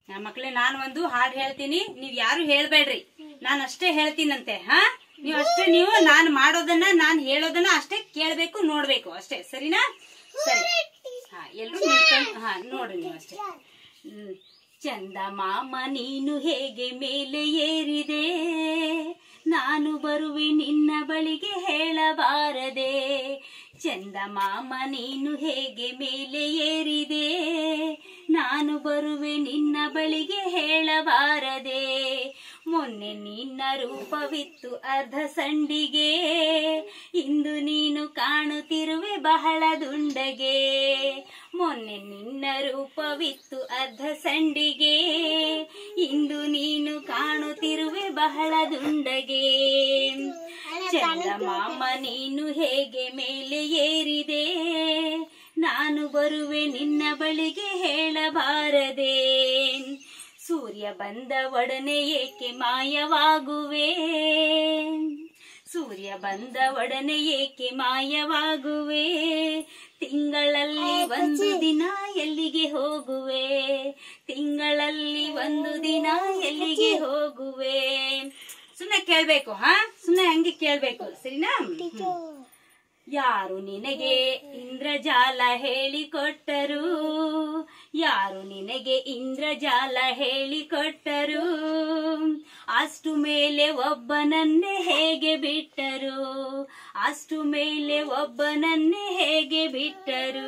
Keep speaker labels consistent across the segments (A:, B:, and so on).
A: ಮಕ್ಕಳೇ ನಾನು ಒಂದು ಹಾಡು ಹೇಳ್ತೀನಿ ನೀವ್ ಯಾರು ಹೇಳ್ಬೇಡ್ರಿ ನಾನು ಅಷ್ಟೇ ಹೇಳ್ತೀನಂತೆ ಹಾ ನೀವು ಅಷ್ಟೇ ನೀವು ನಾನು ಮಾಡೋದನ್ನ ನಾನು ಹೇಳೋದನ್ನ ಅಷ್ಟೇ ಕೇಳ್ಬೇಕು ನೋಡ್ಬೇಕು ಅಷ್ಟೇ ಸರಿನಾ ಸರಿ ಹಾ ಎಲ್ರು ನಿಂತ್ಕೊಂಡ್ ಹಾ ನೋಡ್ರಿ ನೀವು ಅಷ್ಟೇ ಹ್ಮ್. ಚಂದ ಮಾಮ ನೀನು ಹೇಗೆ ಮೇಲೆ ಏರಿದೆ ನಾನು ಬರುವೆ ನಿನ್ನ ಬಳಿಗೆ ಹೇಳಬಾರದೆ ಚಂದ ಮಾಮ ನೀನು ಹೇಗೆ ಮೇಲೆ ಏರಿದೆ ನಾನು ಬರುವೆ ನಿನ್ನ ಬಳಿಗೆ ಹೇಳಬಾರದೆ ಮೊನ್ನೆ ನಿನ್ನ ರೂಪವಿತ್ತು ಅರ್ಧ ಸಂಡಿಗೆ ಇಂದು ನೀನು ಕಾಣುತ್ತಿರುವೆ ಬಹಳ ದುಂಡಗೆ ಮೊನ್ನೆ ನಿನ್ನ ರೂಪವಿತ್ತು ಅರ್ಧ ಸಂಡಿಗೆ ಇಂದು ನೀನು ಕಾಣುತ್ತಿರುವೆ ಬಹಳ ದುಂಡಗೆ ಚಂದ ಮಾಮ ನೀನು ಹೇಗೆ ಮೇಲೆ ಏರಿದೆ ನಾನು ಬರುವೆ ನಿನ್ನ ಬಳಿಗೆ ಹೇಳಬಾರದೆ ಸೂರ್ಯ ಬಂದ ಒಡನೆ ಏಕೆ ಮಾಯವಾಗುವೆ ಸೂರ್ಯ ಬಂದ ಒಡನೆ ಏಕೆ ಮಾಯವಾಗುವೆ ತಿಂಗಳಲ್ಲಿ ಒಂದು ದಿನ ಎಲ್ಲಿಗೆ ಹೋಗುವೆ ತಿಂಗಳಲ್ಲಿ ಒಂದು ದಿನ ಎಲ್ಲಿಗೆ ಹೋಗುವೆ ಸುಮ್ಮನೆ ಕೇಳ್ಬೇಕು ಹಾ ಸುಮ್ಮನೆ ಹಂಗೆ ಕೇಳ್ಬೇಕು ಸರಿನಾ ಹ್ಮ್. ಯಾರು ನಿನಗೆ ಇಂದ್ರಜಾಲ ಹೇಳಿಕೊಟ್ಟರು ಯಾರು ನಿನಗೆ ಇಂದ್ರಜಾಲ ಹೇಳಿಕೊಟ್ಟರು ಅಷ್ಟು ಮೇಲೆ ಒಬ್ಬನನ್ನೇ ಹೇಗೆ ಬಿಟ್ಟರು ಅಷ್ಟು ಮೇಲೆ ಒಬ್ಬನನ್ನೇ ಹೇಗೆ ಬಿಟ್ಟರು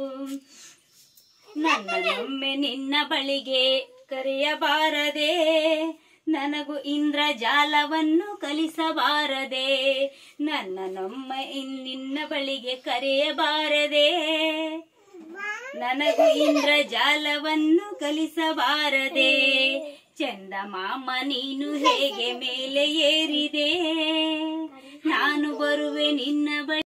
A: ನನ್ನನ್ನೊಮ್ಮೆ ನಿನ್ನ ಬಳಿಗೆ ಕರೆಯಬಾರದೆ ನನಗೂ ಇಂದ್ರಜಾಲವನ್ನು ಕಲಿಸಬಾರದೆ ನನ್ನನ್ನೊಮ್ಮ ಇನ್- ನಿನ್ನ ಬಳಿಗೆ ಕರೆಯಬಾರದೆ ನನಗೂ ಇಂದ್ರಜಾಲವನ್ನು ಕಲಿಸಬಾರದೆ ಚಂದ ಮಾಮ ನೀನು ಹೇಗೆ ಮೇಲೆ ಏರಿದೆ ನಾನು ಬರುವೆ ನಿನ್ನ ಬಳಿ